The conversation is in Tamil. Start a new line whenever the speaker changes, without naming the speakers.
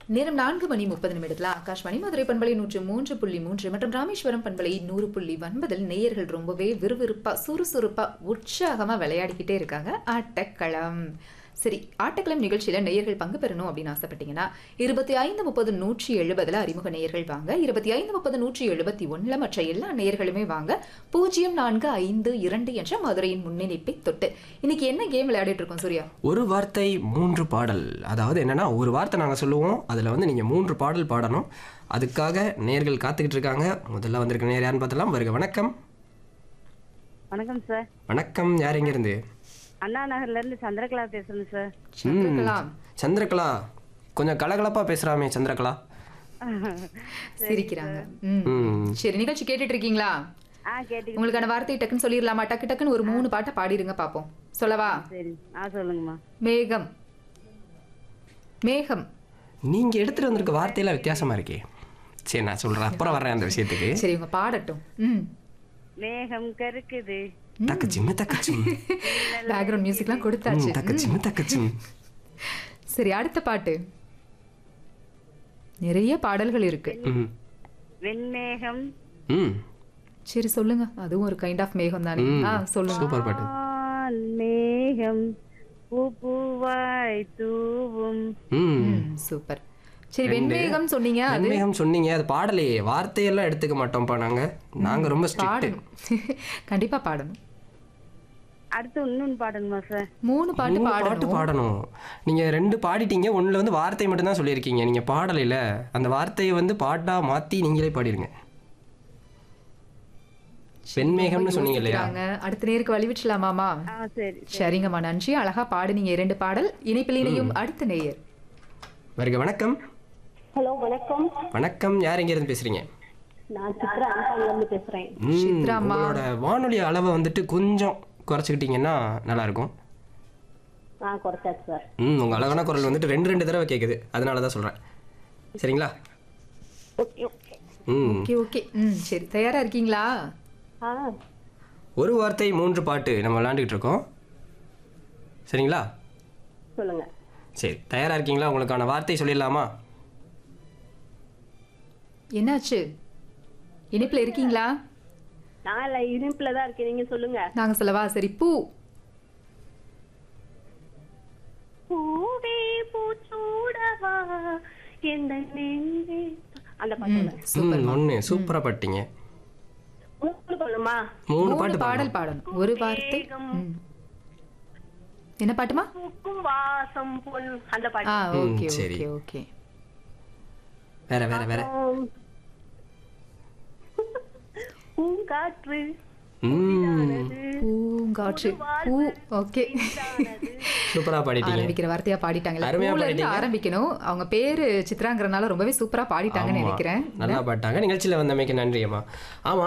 நேரம் நான்கு மணி முப்பது நிமிடத்தில் ஆகாஷ்வாணி மதுரை பண்பலை நூற்று மூன்று புள்ளி மூன்று மற்றும் ராமேஸ்வரம் பண்பலை நூறு புள்ளி ஒன்பதில் நேயர்கள் ரொம்பவே விறுவிறுப்பா சுறுசுறுப்பா உற்சாகமா விளையாடிக்கிட்டே இருக்காங்க ஆட்டக்களம் சரி ஆட்டக்களம் நிகழ்ச்சியில நேயர்கள் பங்கு பெறணும் அப்படின்னு ஆசைப்பட்டீங்கன்னா இருபத்தி ஐந்து முப்பது நூற்றி எழுபதுல அறிமுக நேயர்கள் வாங்க இருபத்தி ஐந்து முப்பது நூற்றி எழுபத்தி ஒண்ணுல மற்ற எல்லா நேயர்களுமே வாங்க பூஜ்ஜியம் நான்கு ஐந்து இரண்டு என்ற மதுரையின் முன்னிணைப்பை தொட்டு இன்னைக்கு என்ன கேம் விளையாடிட்டு இருக்கோம் சூர்யா
ஒரு வார்த்தை மூன்று பாடல் அதாவது என்னன்னா ஒரு வார்த்தை நாங்கள் சொல்லுவோம் அதில் வந்து நீங்கள் மூன்று பாடல் பாடணும் அதுக்காக நேர்கள் காத்துக்கிட்டு இருக்காங்க முதல்ல வந்திருக்க நேர் யாருன்னு பார்த்தலாம் வருக வணக்கம்
வணக்கம் சார்
வணக்கம் யார் எங்கேருந்து
அண்ணா நகர்ல இருந்து சந்திரகலா பேசுறேன் சார்
சந்திரகலாம்
சந்திரகலா கொஞ்சம் கலகலப்பா பேசுகிறாமே சந்திரகலா
சிரிக்கிறாங்க ம்.
ம்
சரி நிகழ்ச்சி கேட்டுட்டு இருக்கீங்களா
ஆ கேட்டு
உங்களுக்கான வார்த்தையை டக்குன்னு சொல்லிடலாமா டக்கு டக்குன்னு ஒரு மூணு பாட்டை பாடிடுங்க பாப்போம் சொல்லவா
சரி ஆ சொல்லுங்கம்மா
மேகம் மேகம்
நீங்கள் எடுத்துகிட்டு வந்திருக்க வார்த்தையெல்லாம் வித்தியாசமா இருக்கே சரி நான் சொல்கிறேன் அப்புறம் வர்றேன் அந்த விஷயத்துக்கு
சரி உங்க பாடட்டும் ம்
மேகம் கருக்குது
தக்கச்சிம்மு தக்கச்சிம்
பேக்ரவுண்ட் மியூசிக்லாம் கொடுத்தாச்சு
ம், தக்கச்சிம்மு தக்கச்சிம்
சரி அடுத்த பாட்டு நிறைய பாடல்கள் இருக்கு
ம்
வெண்மேகம்
ம்
சரி சொல்லுங்க அதுவும் ஒரு கைண்ட் ஆஃப் மேகம் தானே
ம்.
ஆ சொல்லுங்க
சூப்பர் பாட்டு
ஆண் மேகம் பூ பூவாய் தூவும்
ம்
ம், சூப்பர் சரி வெண்மேகம் சொன்னீங்க அது
வெண்மேகம் சொன்னீங்க அது பாடலையே வார்த்தையெல்லாம் எடுத்துக்க மாட்டோம்ப்பா நாங்க நாங்க ரொம்ப ஸ்ட்ரிக்ட்
பாடணும் கண்டிப்பா பாடணும்
அடுத்து இன்னொன்னு பாடணுமா சார்
மூணு பாட்டு
மூணு பாட்டு
பாடணும்
பாடணும் நீங்க ரெண்டு பாடிட்டீங்க ஒண்ணுல வந்து வார்த்தை மட்டும் தான் சொல்லியிருக்கீங்க நீங்க பாடலைல அந்த வார்த்தையை வந்து பாட்டா மாத்தி நீங்களே பாடிருங்க வெண்மேகம்னு சொன்னீங்க இல்லையா
யோசிக்கிறாங்க. அடுத்த நேருக்கு வழி விட்டுலாமாமா
ஆ சரி
சரிங்கம்மா நன்றி அழகா பாடுனீங்க இரண்டு பாடல் இணைப்பில் இணையும் அடுத்த நேயர்
வருக வணக்கம்
ஹலோ வணக்கம்
வணக்கம் யார் எங்க இருந்து பேசுறீங்க
நான் சித்ரா அம்பாங்கல இருந்து பேசுறேன்
ம்,
சித்ராம்மா.
உங்களோட வானொலி அளவை வந்துட்டு கொஞ்சம் குறைச்சிக்கிட்டீங்கன்னா நல்லா இருக்கும்
நான் குறைச்சாச்சு சார்
ம் உங்க அழகான குரல் வந்துட்டு ரெண்டு ரெண்டு தடவை கேக்குது அதனால தான் சொல்றேன் சரிங்களா
ஓகே ஓகே
ம்
ஓகே ஓகே ம் சரி தயாரா இருக்கீங்களா
ஆ
ஒரு வார்த்தை மூன்று பாட்டு நம்ம விளாண்டுக்கிட்டு இருக்கோம் சரிங்களா
சொல்லுங்க
சரி தயாரா இருக்கீங்களா உங்களுக்கான வார்த்தை சொல்லிடலாமா
என்னாச்சு இணைப்பில் இருக்கீங்களா
நான் இல்ல இனிப்புல தான் இருக்கேன் நீங்க சொல்லுங்க
நாங்க சொல்லவா சரி பூ
பூவே பூச்சூடவா எந்த நெஞ்சே அந்த பாட்டு
ம் ஒன்று சூப்பராக பாட்டீங்க
மூணு பண்ணுமா
மூணு
மூணு
பாட்டு
பாடல் பாடணும் ஒரு வார்த்தை ம். என்ன பாட்டுமா
பூக்கும் வாசம் பொன் அந்த
ஆ
பாட்டு
ஓகே
சரி.
ஓகே ஓகே
வேற வேற வேற
ஆம். பூங்காற்று
ம்
பூங்காற்று பூ ஓகே
சூப்பராக பாடிட்டீங்க
ஆரம்பிக்கிற வார்த்தையா பாடிட்டாங்களே
அருமையா
பூல இருந்து
பாடிட்டீங்க.
ஆரம்பிக்கணும் அவங்க பேரு சித்ராங்கிறனால ரொம்பவே சூப்பரா பாடிட்டாங்கன்னு
ஆமா,
நினைக்கிறேன்
நல்லா பாட்டாங்க நிகழ்ச்சியில் வந்தமைக்கு நன்றி அம்மா ஆமா